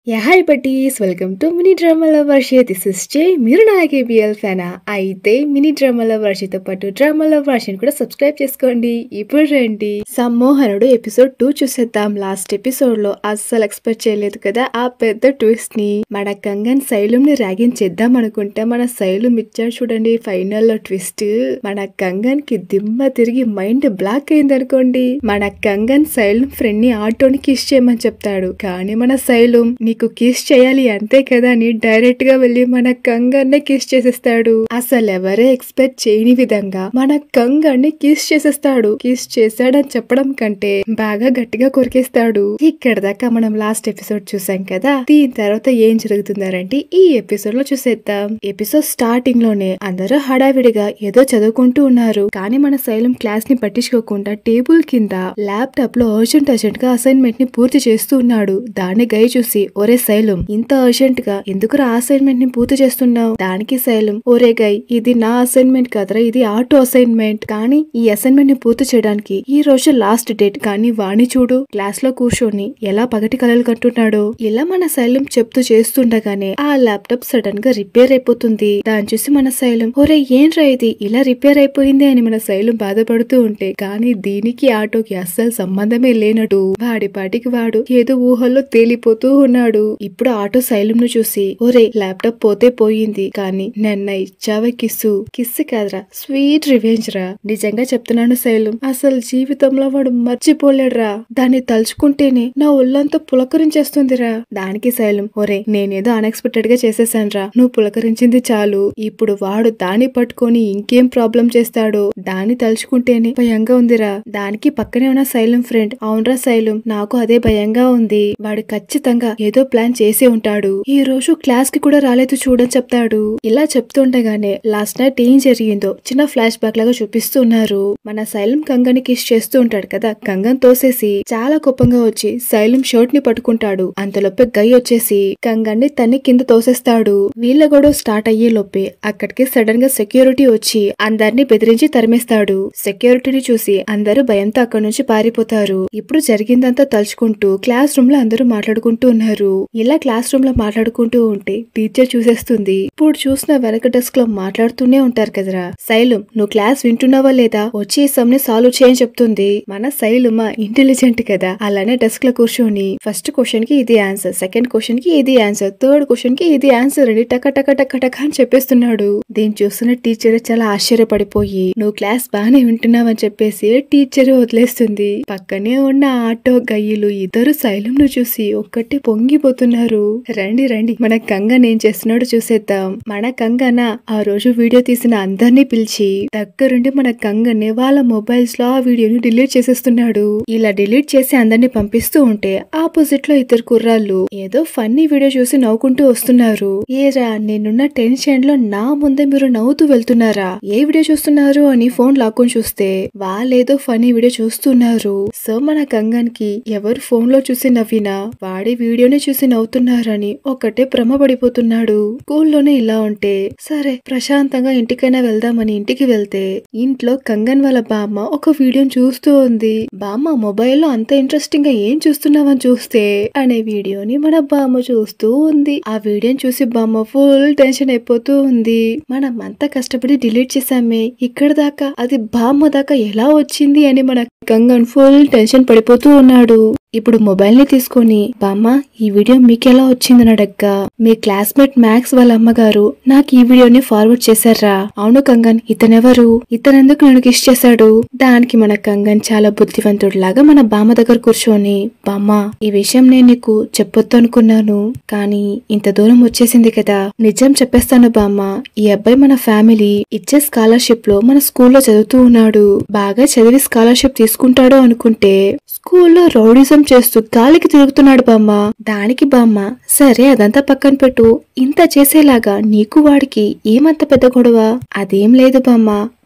yeah hi పటీస్ welcome to mini డ్రామాల వర్షి దిస్ ఇస్ జే మీరు నా కేబిఎల్ ఫ్యానా అయితే మినీ డ్రామాల వర్షితో పాటు డ్రామాల వర్షిని కూడా సబ్స్క్రైబ్ చేసుకోండి ఇప్పుడు రండి సమ్మోహనుడు ఎపిసోడ్ టూ చూసేద్దాం లాస్ట్ ఎపిసోడ్ లో అస్సలు ఎక్స్పెక్ట్ చేయలేదు కదా ఆ పెద్ద ట్విస్ట్ ని మన కంగన్ శైలం ని ర్యాగింగ్ చేద్దాం అనుకుంటే మన శైలం ఇచ్చాడు చూడండి ఫైనల్ లో ట్విస్ట్ మన కంగన్ కి దిమ్మ తిరిగి మైండ్ బ్లాక్ అయింది అనుకోండి మన కంగన్ శైలం ఫ్రెండ్ ని ఆటోని కిస్ చేయమని చెప్తాడు కానీ మన శైలం నీకు కిస్ చేయాలి అంతే కదా అని డైరెక్ట్ గా వెళ్లి మన కంగన్నే కిస్ చేసేస్తాడు అసలు ఎవరే ఎక్స్పెక్ట్ చేయని విధంగా మన కంగన్ని కిస్ చేసేస్తాడు కిస్ చేశాడని చెప్పడం కంటే బాగా గట్టిగా కొరికేస్తాడు ఇక్కడ దాకా మనం లాస్ట్ ఎపిసోడ్ చూసాం కదా దీని తర్వాత ఏం జరుగుతుందారంటే ఈ ఎపిసోడ్ లో చూసేద్దాం ఎపిసోడ్ స్టార్టింగ్ లోనే అందరూ హడావిడిగా ఏదో చదువుకుంటూ ఉన్నారు కానీ మన శైలం క్లాస్ ని పట్టించుకోకుండా టేబుల్ కింద ల్యాప్టాప్ లో అర్జెంట్ అర్జెంట్ గా అసైన్మెంట్ ని పూర్తి చేస్తూ ఉన్నాడు దాన్ని గై చూసి ఒరే శైలం ఇంత అర్జెంట్ గా ఎందుకురా అసైన్మెంట్ ని పూర్తి చేస్తున్నావు దానికి శైలం ఒరే గై ఇది నా అసైన్మెంట్ కదరా ఇది ఆటో అసైన్మెంట్ కానీ ఈ అసైన్మెంట్ ని పూర్తి చేయడానికి ఈ రోజు లాస్ట్ డేట్ కానీ వాణి చూడు క్లాస్ లో కూర్చొని ఎలా పగటి కలలు కంటున్నాడో ఇలా మన శైలం చెప్తూ చేస్తుండగానే ఆ ల్యాప్టాప్ సడన్ గా రిపేర్ అయిపోతుంది దాన్ని చూసి మన శైలం ఒరే ఏంట్రా ఇది ఇలా రిపేర్ అయిపోయింది అని మన శైలం బాధపడుతూ ఉంటే కానీ దీనికి ఆటోకి అస్సలు సంబంధమే లేనట్టు వాడి పాటికి వాడు ఏదో ఊహల్లో తేలిపోతూ ఉన్నాడు ఇప్పుడు ఆటో శైలం ను చూసి ఒరే ల్యాప్టాప్ పోతే పోయింది కానీ నిన్న ఇచ్చావే కిస్సు కిస్సు కాదురా స్వీట్ రివెంజ్ రా నిజంగా చెప్తున్నాను శైలం అసలు జీవితంలో వాడు మర్చిపోలేడురా దాన్ని తలుచుకుంటేనే నా ఒళ్ళంతా పులకరించేస్తుందిరా దానికి శైలం ఒరే నేనేదో అన్ఎక్స్పెక్టెడ్ గా చేసేసానురా నువ్వు పులకరించింది చాలు ఇప్పుడు వాడు దాన్ని పట్టుకొని ఇంకేం ప్రాబ్లం చేస్తాడో దాన్ని తలుచుకుంటేనే భయంగా ఉందిరా దానికి పక్కనే ఉన్న శైలం ఫ్రెండ్ అవునరా శైలం నాకు అదే భయంగా ఉంది వాడు ఖచ్చితంగా ఏదో ప్లాన్ చేసే ఉంటాడు ఈ రోజు క్లాస్ కి కూడా రాలేదు చూడని చెప్తాడు ఇలా చెప్తుండగానే లాస్ట్ నైట్ ఏం జరిగిందో చిన్న ఫ్లాష్ బ్యాక్ లాగా చూపిస్తున్నారు మన శైలం కంగని కిస్ చేస్తూ ఉంటాడు కదా కంగన్ తోసేసి చాలా కోపంగా వచ్చి శైలం షర్ట్ ని పట్టుకుంటాడు అంతలోపే గై వచ్చేసి కంగన్ని తన్ని కింద తోసేస్తాడు వీళ్ళ గొడవ స్టార్ట్ అయ్యే లోపే అక్కడికి సడన్ గా సెక్యూరిటీ వచ్చి అందరినీ బెదిరించి తరిమేస్తాడు సెక్యూరిటీని చూసి అందరూ భయంతో అక్కడి నుంచి పారిపోతారు ఇప్పుడు జరిగిందంతా తలుచుకుంటూ క్లాస్ రూమ్ లో అందరూ మాట్లాడుకుంటూ ఉన్నారు ఇలా క్లాస్ రూమ్ లో మాట్లాడుకుంటూ ఉంటే టీచర్ చూసేస్తుంది ఇప్పుడు చూసిన వెనక డెస్క్ లో మాట్లాడుతూనే ఉంటారు కదరా శైలం నువ్వు క్లాస్ వింటున్నావా లేదా వచ్చి ఈ సమ్ ని సాల్వ్ చేయని చెప్తుంది మన శైలుమా ఇంటెలిజెంట్ కదా అలానే డెస్క్ లో కూర్చొని ఫస్ట్ క్వశ్చన్ కి ఇది ఆన్సర్ సెకండ్ క్వశ్చన్ కి ఇది ఆన్సర్ థర్డ్ క్వశ్చన్ కి ఇది ఆన్సర్ అని టక టక టక టక అని చెప్పేస్తున్నాడు దీన్ని చూస్తున్న టీచర్ చాలా ఆశ్చర్యపడిపోయి నువ్వు క్లాస్ బాగానే వింటున్నావని చెప్పేసి టీచర్ వదిలేస్తుంది పక్కనే ఉన్న ఆటో గయ్యలు ఇద్దరు శైలం ను చూసి ఒక్కటి పొంగిపోతున్నారు రండి రండి మన కంగన్ ఏం చేస్తున్నాడో చూసేద్దాం మన కంగన ఆ రోజు వీడియో తీసిన అందరినీ పిలిచి దగ్గరుండి మన కంగన్ని వాళ్ళ మొబైల్స్ లో ఆ వీడియోని డిలీట్ చేసేస్తున్నాడు ఇలా డిలీట్ చేసి అందరినీ పంపిస్తూ ఉంటే ఆపోజిట్ లో ఇద్దరు కుర్రాళ్ళు ఏదో ఫన్నీ వీడియో చూసి నవ్వుకుంటూ వస్తున్నారు ఏరా నేనున్న టెన్షన్ లో నా ముందే మీరు నవ్వుతూ వెళ్తున్నారా ఏ వీడియో చూస్తున్నారు అని ఫోన్ లాక్కొని చూస్తే వాళ్ళేదో ఫనీ వీడియో చూస్తున్నారు సో మన కంగన్ కి ఎవరు ఫోన్ లో చూసి నవ్వినా వాడి వీడియోని చూసి నవ్వుతున్నారని ఒకటే భ్రమపడిపోతున్నాడు స్కూల్లోనే ఇలా ఉంటే సరే ప్రశాంతంగా ఇంటికైనా వెళ్దామని ఇంటికి వెళ్తే ఇంట్లో కంగన్ వాళ్ళ బామ్మ ఒక వీడియోని చూస్తూ ఉంది బామ్మ మొబైల్లో అంత ఇంట్రెస్టింగ్ గా ఏం చూస్తున్నావని చూస్తే అనే వీడియోని మన బామ్మ చూస్తూ ఉంది ఆ వీడియోని చూసి బామ్మ ఫుల్ టెన్షన్ అయిపోతూ ఉంది మనం అంతా కష్టపడి డిలీట్ చేసామే ఇక్కడ దాకా అది బామ్మ దాకా ఎలా వచ్చింది అని మన కంగన్ ఫుల్ టెన్షన్ పడిపోతూ ఉన్నాడు ఇప్పుడు మొబైల్ ని తీసుకొని బామ్మ ఈ వీడియో మీకెలా వచ్చింది అడగ్గా మీ క్లాస్మేట్ మ్యాక్స్ వాళ్ళ అమ్మగారు నాకు ఈ వీడియోని ఫార్వర్డ్ చేశారా అవును కంగన్ ఇతనెవరు ఇతనెందుకు నేను కిష్ చేశాడు దానికి మన కంగన్ చాలా బుద్ధివంతుడిలాగా మన బామ్మ దగ్గర కూర్చొని బామ్మ ఈ విషయం నేను నీకు చెప్పొద్దు అనుకున్నాను కానీ ఇంత దూరం వచ్చేసింది కదా నిజం చెప్పేస్తాను బామ్మ ఈ అబ్బాయి మన ఫ్యామిలీ ఇచ్చే స్కాలర్షిప్ లో మన స్కూల్లో చదువుతూ ఉన్నాడు బాగా చదివి స్కాలర్షిప్ తీసుకుంటాడు అనుకుంటే స్కూల్లో రౌడిజం చేస్తూ గాలికి తిరుగుతున్నాడు బామ్మ దానికి బామ్మ సరే అదంతా పక్కన పెట్టు ఇంత చేసేలాగా నీకు వాడికి ఏమంత పెద్ద గొడవ అదేం లేదు బామ్మ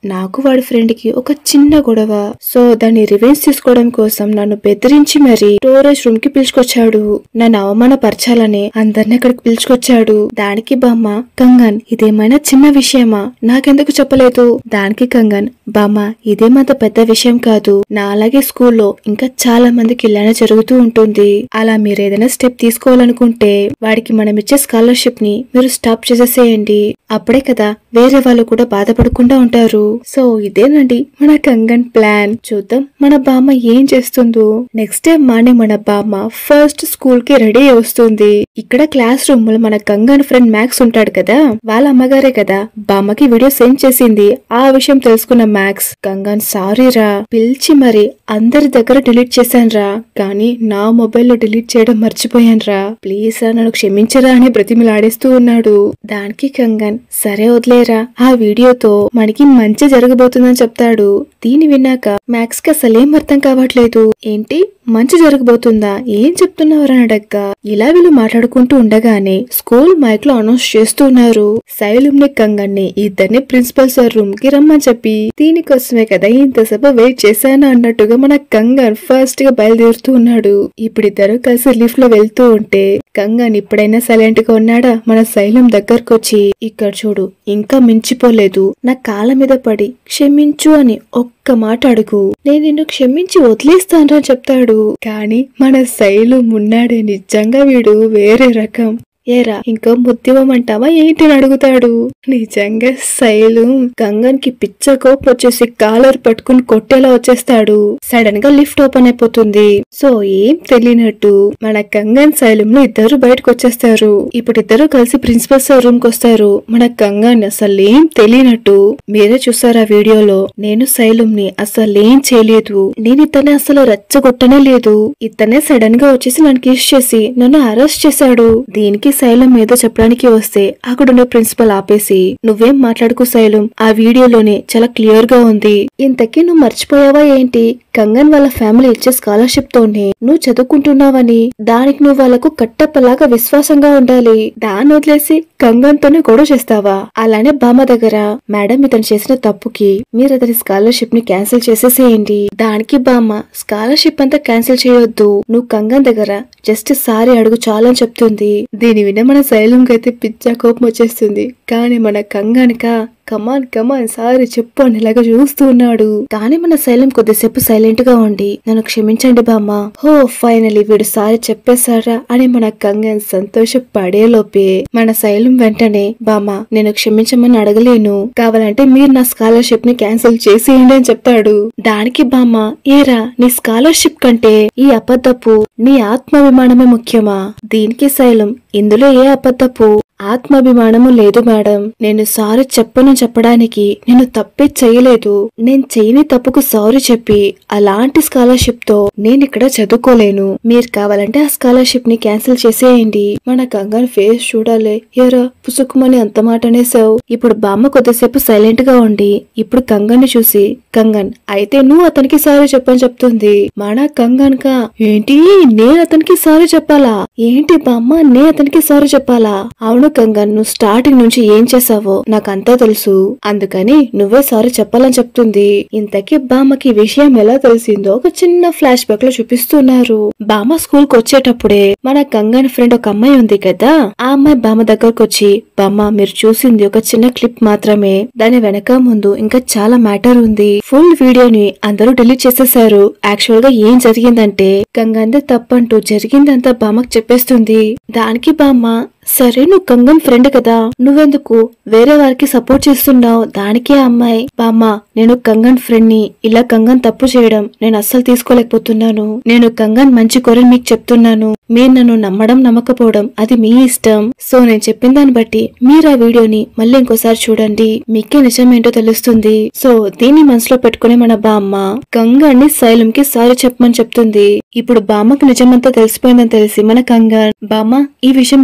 నాకు వాడి ఫ్రెండ్ కి ఒక చిన్న గొడవ సో దాన్ని రివెంజ్ తీసుకోవడం కోసం నన్ను బెదిరించి మరి స్టోరేజ్ రూమ్ కి పిలుచుకొచ్చాడు నన్ను అవమానపరచాలని అందరిని అక్కడికి పిలుచుకొచ్చాడు దానికి బామ్మ కంగన్ ఇదేమైనా చిన్న విషయమా నాకెందుకు చెప్పలేదు దానికి కంగన్ బామ్మ ఇదేమంత పెద్ద విషయం కాదు నా అలాగే స్కూల్లో ఇంకా చాలా మందికి ఇలానే జరుగుతూ ఉంటుంది అలా మీరు ఏదైనా స్టెప్ తీసుకోవాలనుకుంటే వాడికి మనం ఇచ్చే స్కాలర్షిప్ ని మీరు స్టాప్ చేసేసేయండి అప్పుడే కదా వేరే వాళ్ళు కూడా బాధపడకుండా ఉంటారు సో ఇదేనండి మన కంగన్ ప్లాన్ చూద్దాం మన బామ్మ ఏం చేస్తుందో నెక్స్ట్ డే మార్నింగ్ మన బామ్మ ఫస్ట్ స్కూల్ కి రెడీ వస్తుంది ఇక్కడ క్లాస్ రూమ్ లో మన కంగన్ ఫ్రెండ్ మ్యాక్స్ ఉంటాడు కదా వాళ్ళ అమ్మగారే కదా బామ్మకి వీడియో సెండ్ చేసింది ఆ విషయం తెలుసుకున్న మ్యాక్స్ కంగన్ సారీ రా పిలిచి మరి అందరి దగ్గర డిలీట్ చేశాను రా కానీ నా మొబైల్లో డిలీట్ చేయడం మర్చిపోయాను రా ప్లీజ్ రా నన్ను క్షమించరా అని బ్రతిమిలాడేస్తూ ఉన్నాడు దానికి కంగన్ సరే వదిలేరా ఆ వీడియోతో మనకి మంచి జరగబోతుందని చెప్తాడు దీని విన్నాక మ్యాక్స్ కి అసలేం అర్థం కావట్లేదు ఏంటి మంచి జరగబోతుందా ఏం చెప్తున్నావని అడగ్గా ఇలా వీళ్ళు మాట్లాడుకుంటూ ఉండగానే స్కూల్ మైక్ లో అనౌన్స్ చేస్తున్నారు శైలుమ్ ని కంగన్ని ఇద్దరిని ప్రిన్సిపల్ సార్ రూమ్ కి రమ్మని చెప్పి దీనికోసమే కదా ఇంతసేపు వెయిట్ చేశాను అన్నట్టుగా మన కంగన్ ఫస్ట్ గా బయలుదేరుతూ ఉన్నాడు ఇప్పుడు ఇద్దరు కలిసి లిఫ్ట్ లో వెళ్తూ ఉంటే కంగన్ ఇప్పుడైనా సైలెంట్ గా ఉన్నాడా మన శైలం దగ్గరకు వచ్చి ఇక్కడ చూడు ఇంకా మించిపోలేదు నా కాళ్ళ మీద పడి క్షమించు అని ఒక్క మాట అడుగు నేను నిన్ను క్షమించి వదిలేస్తాను చెప్తాడు కానీ మన శైలు ఉన్నాడే నిజంగా వీడు వేరే రకం ఏరా ఇంకా ముద్దివ్వమంటావా ఏంటి అని అడుగుతాడు నిజంగా శైలు గంగన్ కి పిచ్చ కోపం వచ్చేసి కాలర్ పట్టుకుని కొట్టేలా వచ్చేస్తాడు సడన్ గా లిఫ్ట్ ఓపెన్ అయిపోతుంది సో ఏం తెలియనట్టు మన గంగన్ శైలం లో ఇద్దరు బయటకు వచ్చేస్తారు ఇప్పుడు ఇద్దరు కలిసి ప్రిన్సిపల్ సార్ రూమ్ కి వస్తారు మన గంగన్ అసలు ఏం తెలియనట్టు మీరే చూసారా వీడియోలో నేను శైలం ని అసలేం చేయలేదు నేను ఇతన్ని అసలు రెచ్చగొట్టనే లేదు ఇతనే సడన్ గా వచ్చేసి నన్ను కిస్ చేసి నన్ను అరెస్ట్ చేశాడు దీనికి శైలం ఏదో చెప్పడానికి వస్తే అక్కడున్న ప్రిన్సిపల్ ఆపేసి నువ్వేం మాట్లాడుకు శైలం ఆ వీడియోలోనే చాలా క్లియర్ గా ఉంది ఇంతకీ నువ్వు మర్చిపోయావా ఏంటి కంగన్ వాళ్ళ ఫ్యామిలీ ఇచ్చే స్కాలర్షిప్ తోనే నువ్వు చదువుకుంటున్నావని దానికి నువ్వు వాళ్ళకు కట్టప్పలాగా విశ్వాసంగా ఉండాలి దాన్ని వదిలేసి కంగన్ తోనే గొడవ చేస్తావా అలానే బామ్మ దగ్గర మేడం ఇతను చేసిన తప్పుకి మీరు అతని స్కాలర్షిప్ ని క్యాన్సిల్ చేసేసేయండి దానికి బామ్మ స్కాలర్షిప్ అంతా క్యాన్సిల్ చేయొద్దు నువ్వు కంగన్ దగ్గర జస్ట్ సారీ అడుగు చాలని చెప్తుంది దీని విన మన శైలంకి అయితే పిచ్చా కోపం వచ్చేస్తుంది కానీ మన కంగానిక కమాన్ కమాన్ సారీ చెప్పు అని ఇలాగ చూస్తూ ఉన్నాడు కానీ మన శైలం కొద్దిసేపు సైలెంట్ గా ఉండి నన్ను క్షమించండి బామ్మ హో ఫైనలీ వీడు సారీ చెప్పేశారా అని మన కంగన్ సంతోషపడేలోపే మన శైలం వెంటనే బామ్మ నేను క్షమించమని అడగలేను కావాలంటే మీరు నా స్కాలర్షిప్ ని క్యాన్సిల్ చేసేయండి అని చెప్తాడు దానికి బామ్మ ఏరా నీ స్కాలర్షిప్ కంటే ఈ అబద్ధపు నీ ఆత్మాభిమానమే ముఖ్యమా దీనికి శైలం ఇందులో ఏ అబద్ధపు ఆత్మాభిమానము లేదు మేడం నేను సారీ చెప్పను చెప్పడానికి నేను తప్పే చేయలేదు నేను చేయని తప్పుకు సారీ చెప్పి అలాంటి స్కాలర్షిప్ తో నేను ఇక్కడ చదువుకోలేను మీరు కావాలంటే ఆ స్కాలర్షిప్ ని క్యాన్సిల్ చేసేయండి మన కంగన్ ఫేస్ చూడాలి ఎరా పుసుకుమని అంత మాట అనేసావు ఇప్పుడు బామ్మ కొద్దిసేపు సైలెంట్ గా ఉండి ఇప్పుడు కంగన్ చూసి కంగన్ అయితే నువ్వు అతనికి సారీ చెప్పని చెప్తుంది మన కంగన్ కా ఏంటి నేను అతనికి సారీ చెప్పాలా ఏంటి బామ్మ నేను అతనికి సారీ చెప్పాలా అవును కంగన్ నువ్వు స్టార్టింగ్ నుంచి ఏం చేసావో నాకంతా తెలుసు అందుకని నువ్వే సారీ చెప్పాలని చెప్తుంది ఇంతకీ బామ్మకి ఈ విషయం ఎలా తెలిసిందో ఒక చిన్న ఫ్లాష్ బ్యాక్ లో చూపిస్తున్నారు బామ్మ స్కూల్ కి వచ్చేటప్పుడే మన కంగన్ ఫ్రెండ్ ఒక అమ్మాయి ఉంది కదా ఆ అమ్మాయి బామ్మ దగ్గరకు వచ్చి బామ్మ మీరు చూసింది ఒక చిన్న క్లిప్ మాత్రమే దాని వెనక ముందు ఇంకా చాలా మ్యాటర్ ఉంది ఫుల్ వీడియోని అందరూ డిలీట్ చేసేసారు యాక్చువల్ గా ఏం జరిగిందంటే గంగందే తప్పంటూ జరిగిందంతా బామ్మకు చెప్పేస్తుంది దానికి బామ్మ సరే నువ్వు కంగన్ ఫ్రెండ్ కదా నువ్వెందుకు వేరే వారికి సపోర్ట్ చేస్తున్నావు దానికే అమ్మాయి బామ్మ నేను కంగన్ ఫ్రెండ్ ని ఇలా కంగన్ తప్పు చేయడం నేను అస్సలు తీసుకోలేకపోతున్నాను నేను కంగన్ మంచి కొరని మీకు చెప్తున్నాను మీరు నన్ను నమ్మడం నమ్మకపోవడం అది మీ ఇష్టం సో నేను చెప్పిన దాన్ని బట్టి మీరు ఆ వీడియోని మళ్ళీ ఇంకోసారి చూడండి మీకే నిజం ఏంటో తెలుస్తుంది సో దీన్ని మనసులో పెట్టుకుని మన బామ్మ కంగన్ని శైలం కి సారీ చెప్పమని చెప్తుంది ఇప్పుడు బామ్మకు నిజమంతా తెలిసిపోయిందని తెలిసి మన కంగన్ బామ్మ ఈ విషయం మీకు ఎవరు చెప్పారు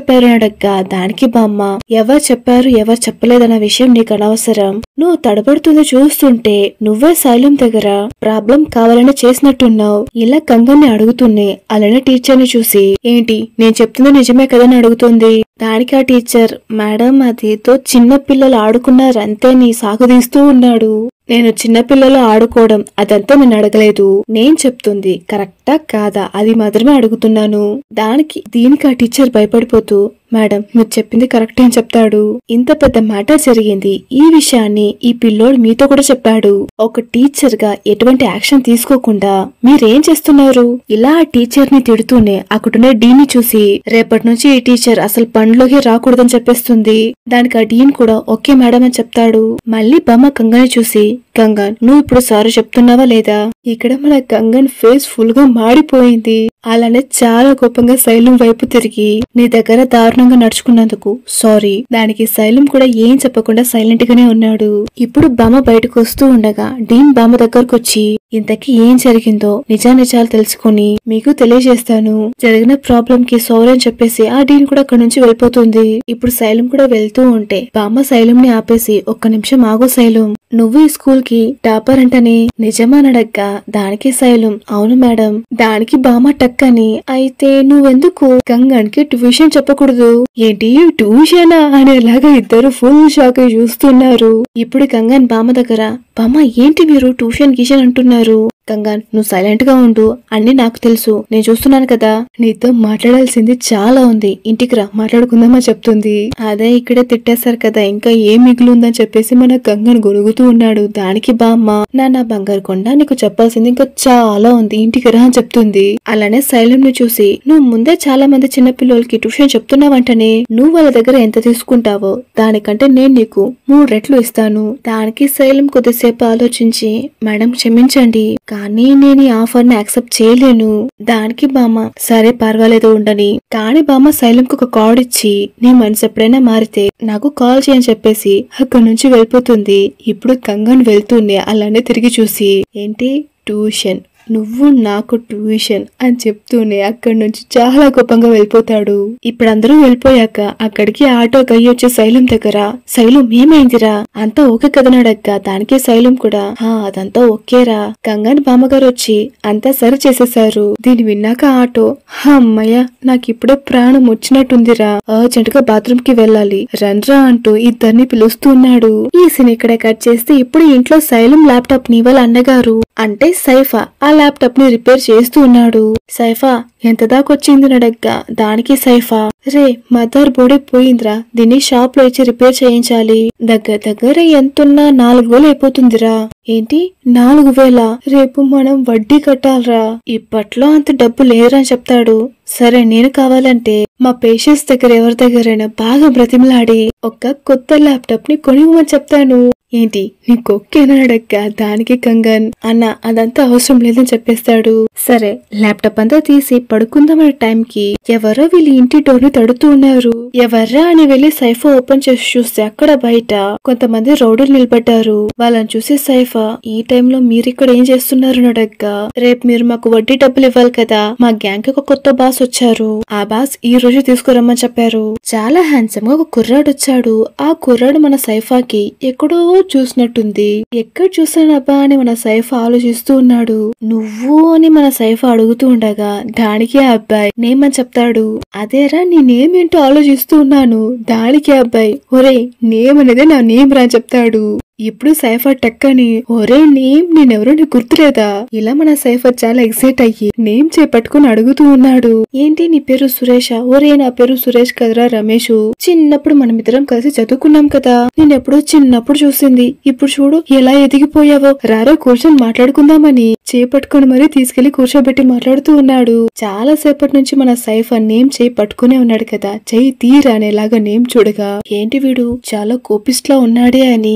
చెప్పారు అడక్క దానికి బామ్మ ఎవరు చెప్పారు ఎవరు చెప్పలేదన్న విషయం నీకు అనవసరం నువ్వు తడబడుతుంది చూస్తుంటే నువ్వే శైలం దగ్గర ప్రాబ్లం కావాలని చేసినట్టున్నావు ఇలా కంగన్ని అడుగుతుంది అలానే టీచర్ ని చూసి ఏంటి నేను చెప్తుంది నిజమే కదని అడుగుతుంది దానికి ఆ టీచర్ మేడం అదితో చిన్న పిల్లలు ఆడుకున్నారంతే నీ సాగుదీస్తూ ఉన్నాడు నేను చిన్నపిల్లలు ఆడుకోవడం అదంతా నేను అడగలేదు నేను చెప్తుంది కరెక్టా కాదా అది మాత్రమే అడుగుతున్నాను దానికి దీనికి ఆ టీచర్ భయపడిపోతూ మేడం మీరు చెప్పింది కరెక్టే అని చెప్తాడు ఇంత పెద్ద మ్యాటర్ జరిగింది ఈ విషయాన్ని ఈ పిల్లోడు మీతో కూడా చెప్పాడు ఒక టీచర్ గా ఎటువంటి యాక్షన్ తీసుకోకుండా మీరేం చేస్తున్నారు ఇలా ఆ టీచర్ ని తిడుతూనే అక్కడున్న డీన్ ని చూసి రేపటి నుంచి ఈ టీచర్ అసలు పనిలోకి రాకూడదని చెప్పేస్తుంది దానికి ఆ డీన్ కూడా ఓకే మేడం అని చెప్తాడు మళ్ళీ బొమ్మ కంగని చూసి గంగన్ నువ్వు ఇప్పుడు సారీ చెప్తున్నావా లేదా ఇక్కడ మన గంగన్ ఫేస్ ఫుల్ గా మాడిపోయింది అలానే చాలా కోపంగా శైలం వైపు తిరిగి నీ దగ్గర దారుణంగా నడుచుకున్నందుకు సారీ దానికి శైలం కూడా ఏం చెప్పకుండా సైలెంట్ గానే ఉన్నాడు ఇప్పుడు బామ్మ బయటకు వస్తూ ఉండగా డీన్ బామ్మ దగ్గరకు వచ్చి ఇంతకీ ఏం జరిగిందో నిజానిజాలు తెలుసుకుని మీకు తెలియజేస్తాను జరిగిన ప్రాబ్లం కి సారీ అని చెప్పేసి ఆ డీన్ కూడా అక్కడ నుంచి వెళ్ళిపోతుంది ఇప్పుడు శైలం కూడా వెళ్తూ ఉంటే బామ్మ శైలం ని ఆపేసి ఒక్క నిమిషం ఆగు శైలం నువ్వు ఈ స్కూల్ కి టాపర్ అంటని నిజమానడగ్గా దానికి శైలం అవును మేడం దానికి బామ్మ టక్కని అయితే నువ్వెందుకు గంగన్కి ట్యూషన్ చెప్పకూడదు ఏంటి ట్యూషనా అనేలాగా ఇద్దరు ఫుల్ షాక్ అయి చూస్తున్నారు ఇప్పుడు గంగన్ బామ్మ దగ్గర బామ్మ ఏంటి మీరు ట్యూషన్ గీషన్ అంటున్నారు గంగాన్ నువ్వు సైలెంట్ గా ఉండు అన్ని నాకు తెలుసు నేను చూస్తున్నాను కదా నీతో మాట్లాడాల్సింది చాలా ఉంది ఇంటికి రా మాట్లాడుకుందామా చెప్తుంది అదే ఇక్కడే తిట్టేశారు కదా ఇంకా ఏం మిగులుందని చెప్పేసి మన గంగన్ గొనుగుతూ ఉన్నాడు దానికి బామ్మ నా నా బంగారు కొండ నీకు చెప్పాల్సింది ఇంకా చాలా ఉంది ఇంటికి రా అని చెప్తుంది అలానే శైలం ని చూసి నువ్వు ముందే చాలా మంది చిన్న పిల్లలకి ట్యూషన్ చెప్తున్నావంటనే నువ్వు వాళ్ళ దగ్గర ఎంత తీసుకుంటావో దానికంటే నేను నీకు మూడు రెట్లు ఇస్తాను దానికి శైలం కొద్దిసేపు ఆలోచించి మేడం క్షమించండి కానీ నేను ఈ ఆఫర్ ని యాక్సెప్ట్ చేయలేను దానికి బామ్మ సరే పర్వాలేదు ఉండని కానీ బామ్మ శైలంకి ఒక కార్డ్ ఇచ్చి నీ మనసు ఎప్పుడైనా మారితే నాకు కాల్ చేయని చెప్పేసి అక్కడి నుంచి వెళ్ళిపోతుంది ఇప్పుడు కంగన్ వెళ్తుంది అలానే తిరిగి చూసి ఏంటి ట్యూషన్ నువ్వు నాకు ట్యూషన్ అని చెప్తూనే అక్కడి నుంచి చాలా కోపంగా వెళ్ళిపోతాడు ఇప్పుడు అందరూ వెళ్ళిపోయాక అక్కడికి ఆటో గయ్యి వచ్చే శైలం దగ్గర శైలం ఏమైందిరా అంతా ఓకే కదనాడక్క దానికి శైలం కూడా హా అదంతా ఓకేరా గంగాని బామ్మగారు వచ్చి అంతా సరి చేసేశారు దీన్ని విన్నాక ఆటో అమ్మయ్య నాకు ఇప్పుడే ప్రాణం వచ్చినట్టుందిరా అర్జెంట్ గా బాత్రూమ్ కి వెళ్ళాలి రండ్రా అంటూ ఇద్దరిని పిలుస్తున్నాడు ఈ సీన్ ఇక్కడే కట్ చేస్తే ఇప్పుడు ఇంట్లో శైలం ల్యాప్టాప్ ని వాళ్ళ అన్నగారు అంటే సైఫా ఆ ల్యాప్టాప్ ని రిపేర్ చేస్తూ ఉన్నాడు సైఫా ఎంత దాకొచ్చింది నడగ్గా దానికి సైఫా రే మదర్ బోర్డే పోయిందిరా దీన్ని షాప్ లో ఇచ్చి రిపేర్ చేయించాలి దగ్గర దగ్గర ఎంతున్నా నాలుగు వేలు అయిపోతుందిరా ఏంటి నాలుగు వేల రేపు మనం వడ్డీ కట్టాలరా ఇప్పట్లో అంత డబ్బు లేరా అని చెప్తాడు సరే నేను కావాలంటే మా పేషెంట్స్ దగ్గర ఎవరి దగ్గరైనా బాగా బ్రతిమలాడి ఒక కొత్త ల్యాప్టాప్ ని కొనివ్వమని చెప్తాను ఏంటి నీకు ఒక్కేనాడక్క దానికి కంగన్ అన్న అదంతా అవసరం లేదని చెప్పేస్తాడు సరే ల్యాప్టాప్ అంతా తీసి పడుకుందామనే టైంకి ఎవరో వీళ్ళ ఇంటి డోర్ ని తడుతూ ఉన్నారు ఎవర్రా అని వెళ్లి సైఫా ఓపెన్ చేసి చూస్తే అక్కడ బయట కొంతమంది రౌడర్లు నిలబడ్డారు వాళ్ళని చూసి సైఫా ఈ టైంలో మీరు ఇక్కడ ఏం చేస్తున్నారు నడక్క రేపు మీరు మాకు వడ్డీ డబ్బులు ఇవ్వాలి కదా మా గ్యాంగ్ కి ఒక కొత్త బాస్ వచ్చారు ఆ బాస్ ఈ రోజు తీసుకురమ్మని చెప్పారు చాలా హ్యాండ్సమ్ గా ఒక కుర్రాడు వచ్చాడు ఆ కుర్రాడు మన సైఫాకి ఎక్కడో చూసినట్టుంది ఎక్కడ చూసానబ్బా అని మన సైఫా ఆలోచిస్తూ ఉన్నాడు నువ్వు అని మన సైఫా అడుగుతూ ఉండగా దానికి ఆ అబ్బాయి నేమని చెప్తాడు అదేరా నీ నేమ్ ఏంటో ఆలోచిస్తూ ఉన్నాను దానికి ఆ అబ్బాయి ఒరే నేమ్ అనేది నా నేమ్ రా అని చెప్తాడు ఇప్పుడు సైఫర్ టక్కని ఒరే నేమ్ నేనెవరో నీకు గుర్తులేదా ఇలా మన సైఫర్ చాలా ఎక్సైట్ అయ్యి నేమ్ చేపట్టుకుని అడుగుతూ ఉన్నాడు ఏంటి నీ పేరు సురేష ఒరే నా పేరు సురేష్ కదరా రమేష్ చిన్నప్పుడు మనమిద్దరం కలిసి చదువుకున్నాం కదా నేనెప్పుడో చిన్నప్పుడు చూసింది ఇప్పుడు చూడు ఎలా ఎదిగిపోయావో రారా కూర్చొని మాట్లాడుకుందామని చేపట్టుకుని మరీ తీసుకెళ్లి కూర్చోబెట్టి మాట్లాడుతూ ఉన్నాడు చాలా సేపటి నుంచి మన సైఫర్ నేమ్ చేయి పట్టుకునే ఉన్నాడు కదా చెయ్యి తీరా అనేలాగా నేమ్ చూడగా ఏంటి వీడు చాలా కోపిస్ట్ లా ఉన్నాడే అని సరే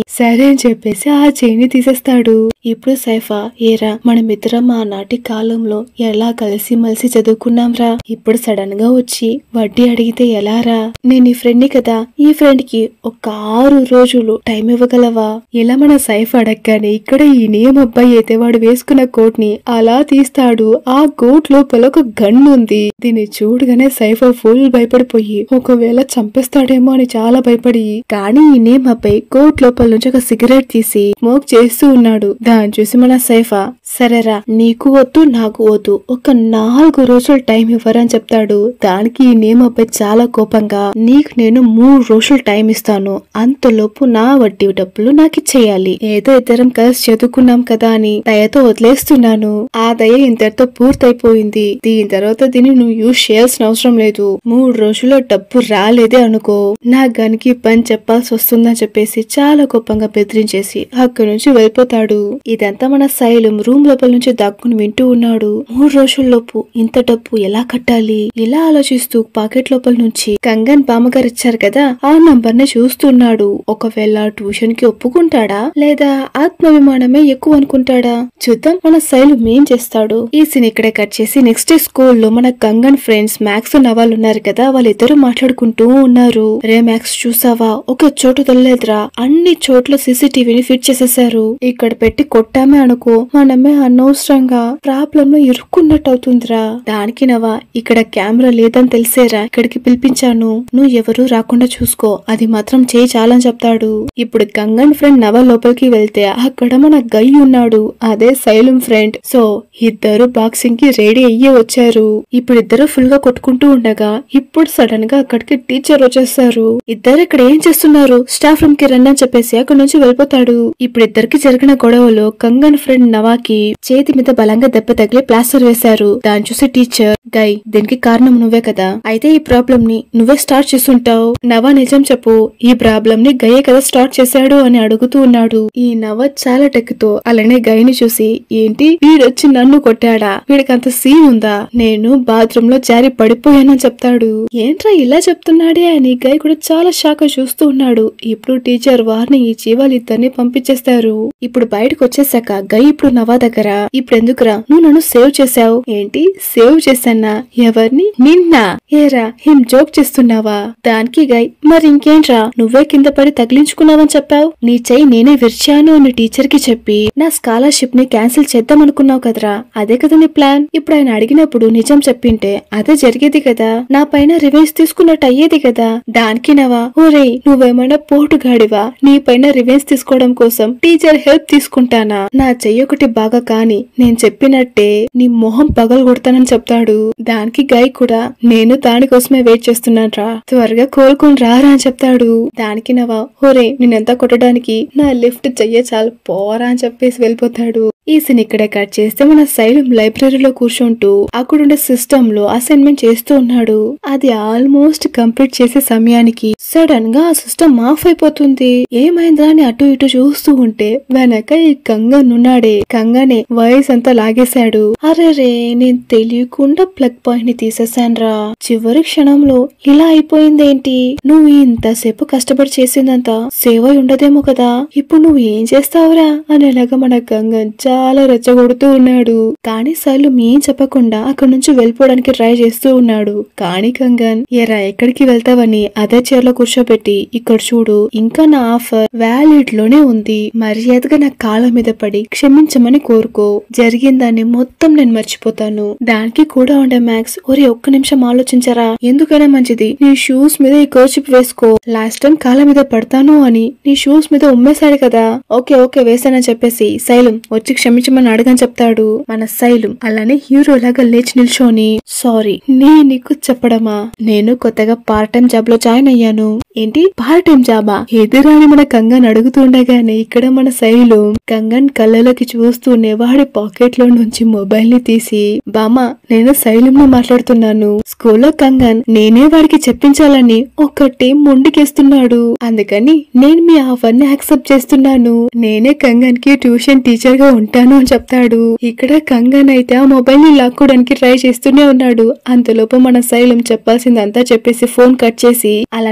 అని చెప్పేసి ఆ చేయిని తీసేస్తాడు ఇప్పుడు సైఫా ఏరా మనమిద్దరం ఆ నాటి కాలంలో ఎలా కలిసి మలిసి చదువుకున్నాంరా ఇప్పుడు సడన్ గా వచ్చి వడ్డీ అడిగితే ఎలారా నేను ఈ ఫ్రెండ్ కదా ఈ ఫ్రెండ్ కి ఒక ఆరు రోజులు టైం ఇవ్వగలవా ఇలా మన సైఫ్ అడగగానే ఇక్కడ ఈ నియమ అబ్బాయి అయితే వాడు వేసుకున్న కోట్ ని అలా తీస్తాడు ఆ కోట్ లోపల ఒక గన్ ఉంది దీన్ని చూడగానే సైఫా ఫుల్ భయపడిపోయి ఒకవేళ చంపేస్తాడేమో అని చాలా భయపడి కానీ ఈ నేమ్ అబ్బాయి కోట్ లోపల నుంచి ఒక సిగరెట్ తీసి స్మోక్ చేస్తూ ఉన్నాడు దాన్ని చూసి మన సైఫా సరేరా నీకు వద్దు నాకు వద్దు ఒక నాలుగు రోజులు టైం ఇవ్వరని చెప్తాడు దానికి ఈ నేమ్ అబ్బాయి చాలా కోపంగా నీకు నేను మూడు రోజులు టైం ఇస్తాను అంతలోపు నా వడ్డీ డబ్బులు నాకు ఇచ్చేయాలి ఏదో ఇద్దరం కలిసి చదువుకున్నాం కదా అని దయతో వదిలేస్తున్నాను ఆ దయ ఇంతటితో పూర్తయిపోయింది దీని తర్వాత దీన్ని నువ్వు యూజ్ చేయాల్సిన అవసరం లేదు మూడు రోజుల్లో డబ్బు రాలేదే అనుకో నా గనికి పని చెప్పాల్సి వస్తుందని చెప్పేసి చాలా కోపంగా బెదిరించేసి అక్కడి నుంచి వెళ్ళిపోతాడు ఇదంతా మన శైలం రూమ్ లోపల నుంచి దాక్కుని వింటూ ఉన్నాడు మూడు రోజుల్లోపు ఇంత డబ్బు ఎలా కట్టాలి ఇలా ఆలోచిస్తూ పాకెట్ లోపల నుంచి కంగన్ బామ్మగారు ఇచ్చారు కదా ఆ నంబర్ ని చూస్తున్నాడు ఒకవేళ ట్యూషన్ కి ఒప్పుకుంటాడా లేదా ఆత్మాభిమానమే ఎక్కువ అనుకుంటాడా చూద్దాం మన శైలు ఏం చేస్తాడు ఈ సీన్ ఇక్కడే కట్ చేసి నెక్స్ట్ డే స్కూల్లో మన గంగన్ ఫ్రెండ్స్ మ్యాథ్స్ నవాళ్ళు ఉన్నారు కదా వాళ్ళిద్దరూ మాట్లాడుకుంటూ ఉన్నారు రే మ్యాక్స్ చూసావా ఒక చోటు తెలియదురా అన్ని చోట్ల సీసీటీవీని ఫిట్ చేసేసారు ఇక్కడ పెట్టి కొట్టామే అనుకో మనమే అనవసరంగా ప్రాబ్లం లో ఇరుక్కున్నట్టు అవుతుందిరా దానికి నవా ఇక్కడ కెమెరా లేదని తెలిసేరా ఇక్కడికి పిలిపించాను నువ్వు ఎవరు రాకుండా చూసుకో అది మాత్రం చేయి చాలని చెప్తాడు ఇప్పుడు గంగన్ ఫ్రెండ్ నవ లోపలికి వెళ్తే అక్కడ మన గై ఉన్నాడు అదే సైలం ఫ్రెండ్ సో ఇద్దరు బాక్సింగ్ కి రెడీ అయ్యి వచ్చారు ఇప్పుడు ఇద్దరు ఫుల్ గా కొట్టుకుంటూ ఉండగా ఇప్పుడు సడన్ గా అక్కడికి టీచర్ వచ్చేస్తారు ఇద్దరు ఇక్కడ ఏం చేస్తున్నారు స్టాఫ్ రూమ్ కి రండి అని చెప్పేసి అక్కడ నుంచి వెళ్ళిపోతాడు ఇప్పుడు ఇద్దరికి జరిగిన గొడవలో కంగన్ ఫ్రెండ్ నవాకి చేతి మీద బలంగా దెబ్బ తగిలి ప్లాస్టర్ వేశారు దాన్ని చూసి టీచర్ గై దీనికి కారణం నువ్వే కదా అయితే ఈ ప్రాబ్లం ని నువ్వే స్టార్ట్ చేస్తుంటావు నవ నిజం చెప్పు ఈ ప్రాబ్లం ని గయ్యే కదా స్టార్ట్ చేశాడు అని అడుగుతూ ఉన్నాడు ఈ నవ చాలా టెక్కుతో అలానే గైని చూసి ఏంటి వీడొచ్చి నన్ను కొట్టాడా వీడికి అంత సీన్ ఉందా నేను బాత్రూమ్ లో జారి పడిపోయానని చెప్తాడు ఏంట్రా ఇలా చెప్తున్నాడే అని గై కూడా చాలా షాక్ చూస్తూ ఉన్నాడు ఇప్పుడు టీచర్ వారిని ఇచ్చి వాళ్ళిద్దరిని పంపించేస్తారు ఇప్పుడు బయటకు వచ్చేసాక గై ఇప్పుడు నవా దగ్గర ఇప్పుడు ఎందుకురా నువ్వు నన్ను సేవ్ చేశావు ఏంటి సేవ్ చేశానా ఎవరిని నిన్న ఏరా హిం జోక్ చేస్తున్నావా దానికి గై మరి ఇంకేంట్రా నువ్వే కింద పడి తగిలించుకున్నావని చెప్పావు నీ చెయ్యి నేనే విరిచాను అని టీచర్ కి చెప్పి నా స్కాలర్షిప్ ని క్యాన్సిల్ చేద్దాం అనుకున్నావు కదరా అదే కదా నీ ప్లాన్ ఇప్పుడు ఆయన అడిగినప్పుడు నిజం చెప్పింటే అదే జరిగేది కదా నా పైన రివెంజ్ తీసుకున్నట్టు అయ్యేది కదా దానికి నవా ఓరే నువ్వేమైనా పోటుగాడివా నీ పైన రివెంజ్ తీసుకోవడం కోసం టీచర్ హెల్ప్ తీసుకుంటానా నా చెయ్యి ఒకటి బాగా కాని నేను చెప్పినట్టే నీ మొహం పగలు కొడతానని చెప్తాడు దానికి గై కూడా నేను దానికోసమే వెయిట్ చేస్తున్నాన్రా త్వరగా కోలుకొని రారా అని చెప్తాడు దానికి నవా ఓరే నేనెంత కొట్టడానికి నా లిఫ్ట్ చెయ్య చాలు పోరా అని చెప్పేసి వెళ్ళిపోతాడు ఈ సీన్ ఇక్కడే కట్ చేస్తే మన శైలం లైబ్రరీలో కూర్చుంటూ అక్కడుండే సిస్టమ్ లో అసైన్మెంట్ చేస్తూ ఉన్నాడు అది ఆల్మోస్ట్ కంప్లీట్ చేసే సమయానికి సడన్ గా ఆ సిస్టమ్ ఆఫ్ అయిపోతుంది ఏమైందా అని అటు ఇటు చూస్తూ ఉంటే వెనక ఈ కంగన్ ఉన్నాడే కంగనే వాయిస్ అంతా లాగేశాడు అరే నేను తెలియకుండా ప్లగ్ పాయింట్ ని తీసేశాన్రా చివరి క్షణంలో ఇలా అయిపోయిందేంటి నువ్వు ఇంతసేపు కష్టపడి చేసిందంతా సేవ అయి ఉండదేమో కదా ఇప్పుడు నువ్వు ఏం చేస్తావురా అనేలాగా మన గంగన్ చాలా రెచ్చగొడుతూ ఉన్నాడు కానీ సైలు ఏం చెప్పకుండా అక్కడి నుంచి వెళ్ళిపోవడానికి ట్రై చేస్తూ ఉన్నాడు కానీ కంగన్ ఎరా ఎక్కడికి వెళ్తావని అదే చైర్ లో కూర్చోబెట్టి ఇక్కడ చూడు ఇంకా నా ఆఫర్ వ్యాలిడ్ లోనే ఉంది మర్యాదగా నా కాళ్ళ మీద పడి క్షమించమని కోరుకో జరిగిందాన్ని మొత్తం నేను మర్చిపోతాను దానికి కూడా ఉండే మ్యాక్స్ ఒరే ఒక్క నిమిషం ఆలోచించరా ఎందుకైనా మంచిది నీ షూస్ మీద ఈ కోచిప్ వేసుకో లాస్ట్ టైం కాళ్ళ మీద పడతాను అని నీ షూస్ మీద ఉమ్మేశాడు కదా ఓకే ఓకే వేసానని చెప్పేసి శైలం వచ్చి క్షమించమని అడగని చెప్తాడు మన శైలం అలానే హీరో లాగా లేచి నిల్చొని సారీ నే నీకు చెప్పడమా నేను కొత్తగా పార్ట్ టైం జాబ్ లో జాయిన్ అయ్యాను ఏంటి పార్ట్ టైం జాబా ఎదురాని మన కంగన్ అడుగుతుండగానే ఇక్కడ మన శైలు కంగన్ కళ్ళలోకి చూస్తూనే వాడి పాకెట్ లో నుంచి మొబైల్ ని తీసి బామా నేను శైలంలో మాట్లాడుతున్నాను స్కూల్లో కంగన్ నేనే వాడికి చెప్పించాలని ఒక్కటి మొండికేస్తున్నాడు అందుకని నేను మీ ఆఫర్ ని యాక్సెప్ట్ చేస్తున్నాను నేనే కంగన్ కి ట్యూషన్ టీచర్ గా ఉంటాను అని చెప్తాడు ఇక్కడ కంగన్ అయితే ఆ మొబైల్ ని లాక్కోవడానికి ట్రై చేస్తూనే ఉన్నాడు అంతలోపు మన శైలం చెప్పాల్సిందంతా చెప్పేసి ఫోన్ కట్ చేసి అలానే మన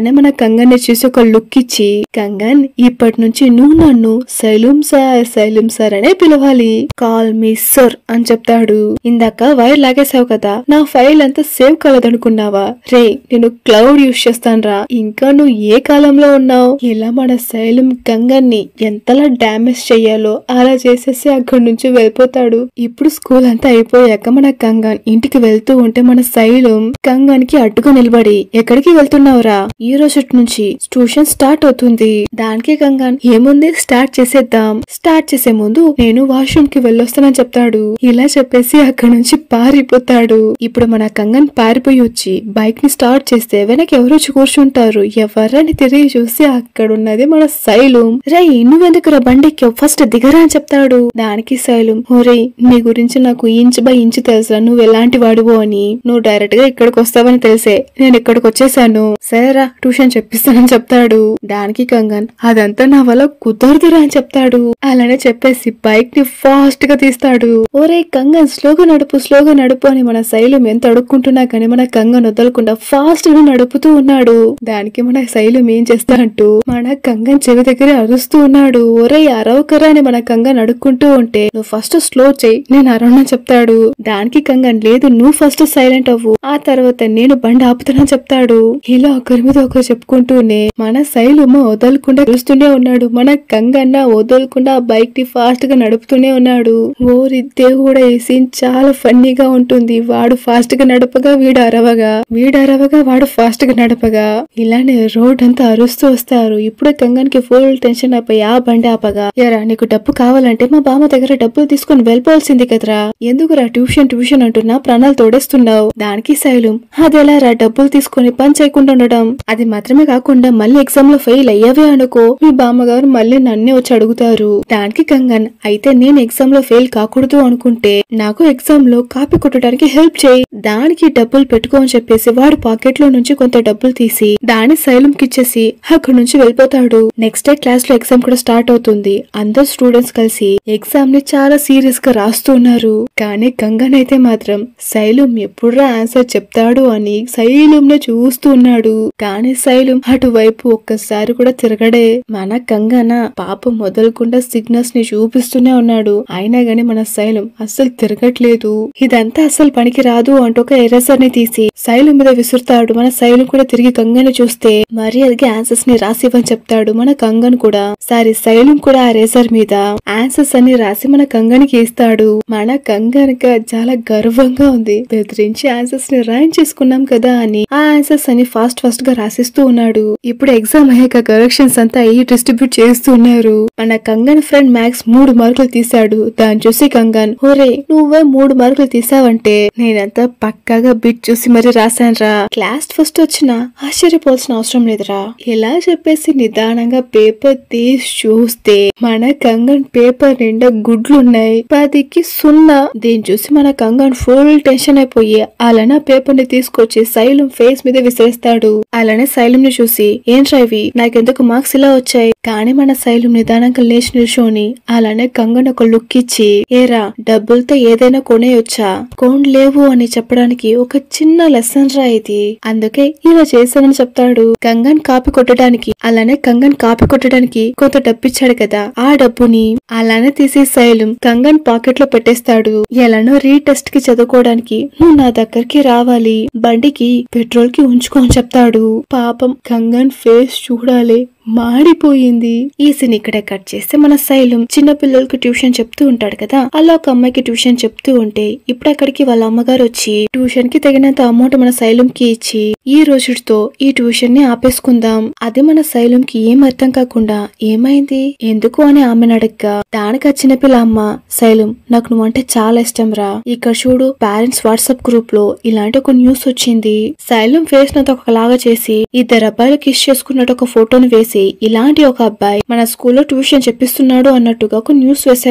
కంగన్ చూసి ఒక లుక్ ఇచ్చి కంగన్ ఇప్పటి నుంచి నువ్వు నన్ను సైలుం సార్ సైలుం సార్ అనే పిలవాలి కాల్ మీ సర్ అని చెప్తాడు ఇందాక వైర్ లాగేసావు కదా నా ఫైల్ అంతా సేవ్ కాలేదనుకున్నావా రే నేను క్లౌడ్ యూస్ చేస్తానురా ఇంకా నువ్వు ఏ కాలంలో ఉన్నావు ఇలా మన శైలం గంగన్ని ఎంతలా డ్యామేజ్ చెయ్యాలో అలా చేసేసి అక్కడి నుంచి వెళ్ళిపోతాడు ఇప్పుడు స్కూల్ అంతా అయిపోయాక మన గంగన్ ఇంటికి వెళ్తూ ఉంటే మన శైలం గంగానికి అడ్డుగా నిలబడి ఎక్కడికి వెళ్తున్నావురా ఈ రోజు నుంచి ట్యూషన్ స్టార్ట్ అవుతుంది దానికి గంగాన్ ఏముంది స్టార్ట్ చేసేద్దాం స్టార్ట్ చేసే ముందు నేను వాష్రూమ్ కి వెళ్ళొస్తానని చెప్తాడు ఇలా చెప్పేసి అక్కడి నుంచి పారిపోతాడు ఇప్పుడు మన కంగన్ పారిపోయి వచ్చి బైక్ ని స్టార్ట్ చేస్తే వెనక ఎవరు వచ్చి కూర్చుంటారు ఎవరని తిరిగి చూసి అక్కడ ఉన్నది మన శైలం రే నువ్వెందుకురా బండికి ఫస్ట్ దిగరా అని చెప్తాడు దానికి శైలం ఓరే నీ గురించి నాకు ఇంచ్ బై ఇంచ్ తెలుసా నువ్వు ఎలాంటి వాడివో అని నువ్వు డైరెక్ట్ గా ఇక్కడికి వస్తావని తెలిసే నేను ఇక్కడికి వచ్చేసాను సరేరా ట్యూషన్ చెప్పిస్తానని చెప్తాడు దానికి కంగన్ అదంతా నా వల్ల కుదరదురా అని చెప్తాడు అలానే చెప్పేసి బైక్ ని ఫాస్ట్ గా తీస్తాడు ఓరే కంగన్ స్లోగా నడుపు స్లోగా నడుపు అని మన శైలం ఎంత అడుక్కుంటున్నా కానీ మన కంగన్ వదలకుండా ఫాస్ట్ గా నడుపుతూ ఉన్నాడు దానికి మన శైలం ఏం చేస్తాడంటూ మన కంగన్ చెవి దగ్గర అరుస్తూ ఉన్నాడు ఒరే అరవకరా అని మన కంగన్ అడుక్కుంటూ ఉంటే నువ్వు ఫస్ట్ స్లో చేయి నేను అరవనని చెప్తాడు దానికి కంగన్ లేదు నువ్వు ఫస్ట్ సైలెంట్ అవ్వు ఆ తర్వాత నేను బండి ఆపుతానని చెప్తాడు ఇలా ఒకరి మీద ఒకరు చెప్పుకుంటూనే మన శైలుమ వదలకుండా చూస్తూనే ఉన్నాడు మన కంగన్న వదలకుండా బైక్ ని ఫాస్ట్ గా నడుపుతూనే ఉన్నాడు ఓరి దేవుడా ఈ సీన్ చాలా ఫన్నీగా ఉంటుంది వాడు ఫాస్ట్ గా నడపగా వీడు అరవగా వీడు అరవగా వాడు ఫాస్ట్ గా నడపగా ఇలానే రోడ్ అంతా అరుస్తూ వస్తారు ఇప్పుడే కంగన్కి ఫుల్ టెన్షన్ అయిపోయి ఆ బండి ఆపగా ఎరా నీకు డబ్బు కావాలంటే మా బామ్మ దగ్గర డబ్బులు తీసుకొని వెళ్ళిపోవాల్సింది కదరా ఎందుకురా ట్యూషన్ ట్యూషన్ అంటున్నా ప్రాణాలు తోడేస్తున్నావు దానికి శైలం అదెలా రా డబ్బులు తీసుకొని పని చేయకుండా ఉండడం అది మాత్రమే కాకుండా మళ్ళీ ఎగ్జామ్ లో ఫెయిల్ అయ్యావే అనుకో మీ బామ్మగారు మళ్ళీ నన్నే వచ్చి అడుగుతారు దానికి కంగన్ అయితే నేను ఎగ్జామ్ లో ఫెయిల్ కాకూడదు అనుకుంటే నాకు ఎగ్జామ్ లో కాపీ కొట్టడానికి హెల్ప్ చేయి దానికి డబ్బులు పెట్టుకో అని చెప్పేసి వాడు పాకెట్ లో నుంచి కొంత డబ్బులు తీసి దాని శైలం కిచ్చేసి అక్కడి నుంచి వెళ్ళిపోతాడు నెక్స్ట్ డే క్లాస్ లో ఎగ్జామ్ కూడా స్టార్ట్ అవుతుంది అందరు స్టూడెంట్స్ కలిసి ఎగ్జామ్ ని చాలా సీరియస్ గా రాస్తూ ఉన్నారు కానీ గంగన్ అయితే మాత్రం శైలం ఎప్పుడురా ఆన్సర్ చెప్తాడు అని శైలం నే చూస్తూ ఉన్నాడు కానీ శైలం అటువైపు ఒక్కసారి కూడా తిరగడే మన గంగన పాపం మొదలకుండా సిగ్నల్స్ ని చూపిస్తూనే ఉన్నాడు అయినా గాని మన శైలం అస్సలు తిరగట్లేదు ఇదంతా అస్సలు పనికి రాదు అంటూ ఒక ఎరేసర్ ని తీసి శైలం మీద విసురుతాడు మన శైలం కూడా తిరిగి గంగని చూస్తే మరి అది ఆన్సర్స్ ని రాసివ్వని చెప్తాడు మన కంగన్ కూడా సారీ శైలం కూడా ఆ రేసర్ మీద ఆన్సర్స్ అన్ని రాసి మన కంగనికి ఇస్తాడు మన కంగనక చాలా గర్వంగా ఉంది బెదిరించి ఆన్సర్స్ ని రాయం చేసుకున్నాం కదా అని ఆ ఆన్సర్స్ అని ఫాస్ట్ ఫాస్ట్ గా రాసిస్తూ ఉన్నాడు ఇప్పుడు ఎగ్జామ్ అయ్యాక కరెక్షన్స్ అంతా అయ్యి డిస్ట్రిబ్యూట్ చేస్తూ ఉన్నారు మన కంగన్ ఫ్రెండ్ మ్యాక్స్ మూడు మార్కులు తీశాడు దాన్ని చూసి కంగన్ ఒరే నువ్వే మూడు మార్కులు తీసావంటే నేనంతా పక్కాగా బిట్ చూసి మరి రాశానురా క్లాస్ ఫస్ట్ వచ్చినా ఆశ్చర్యపోవాల్సిన అవసరం లేదురా ఇలా చెప్పేసి నిదానంగా పేపర్ తీసి చూస్తే మన కంగన్ పేపర్ నిండా గుడ్లున్నాయి పదికి సున్నా దీన్ని చూసి మన కంగన్ ఫుల్ టెన్షన్ అయిపోయి అలానే పేపర్ ని తీసుకొచ్చి శైలం ఫేస్ మీద విసిరేస్తాడు అలానే శైలం ని చూసి ఏంట్రా ఇవి నాకెందుకు మార్క్స్ ఇలా వచ్చాయి కానీ మన శైలం నిదానంగా లేచి నిల్చొని అలానే కంగన్ ఒక లుక్ ఇచ్చి ఏరా డబ్బులతో ఏదైనా కొనేయొచ్చా లేవు అని చెప్పడానికి ఒక చిన్న లెసన్ రా ఇది అందుకే ఇలా చేశానని చెప్తాడు కంగన్ కాపీ కొట్టడానికి అలానే కంగన్ కాపీ కొట్టడానికి కొంత డబ్బు ఇచ్చాడు కదా ఆ డబ్బుని అలానే తీసి శైలం కంగన్ పాకెట్ లో పెట్టేస్తాడు ఎలానో రీటెస్ట్ కి చదువుకోవడానికి నువ్వు నా దగ్గరికి రావాలి బండికి పెట్రోల్ కి ఉంచుకో అని చెప్తాడు పాపం కంగన్ ఫేస్ చూడాలి మాడిపోయింది ఈ సీన్ ఇక్కడే కట్ చేస్తే మన శైలం చిన్న పిల్లలకి ట్యూషన్ చెప్తూ ఉంటాడు కదా అలా ఒక అమ్మాయికి ట్యూషన్ చెప్తూ ఉంటే ఇప్పుడు అక్కడికి వాళ్ళ అమ్మగారు వచ్చి ట్యూషన్ కి తగినంత అమౌంట్ మన శైలం కి ఇచ్చి ఈ రోజుతో ఈ ట్యూషన్ ని ఆపేసుకుందాం అది మన శైలం కి ఏం అర్థం కాకుండా ఏమైంది ఎందుకు అని ఆమెను అడగ్గా దానికి ఆ చిన్నపిల్ల అమ్మ శైలం నాకు నువ్వంటే చాలా ఇష్టం రా ఇక్కడ చూడు పేరెంట్స్ వాట్సాప్ గ్రూప్ లో ఇలాంటి ఒక న్యూస్ వచ్చింది శైలం ఫేస్ నంత ఒకలాగా చేసి ఇద్దరు అబ్బాయిలు కిస్ చేసుకున్నట్టు ఒక ఫోటోని వేసి ఇలాంటి ఒక అబ్బాయి మన స్కూల్లో ట్యూషన్ చెప్పిస్తున్నాడు అన్నట్టుగా ఒక న్యూస్ వేశారు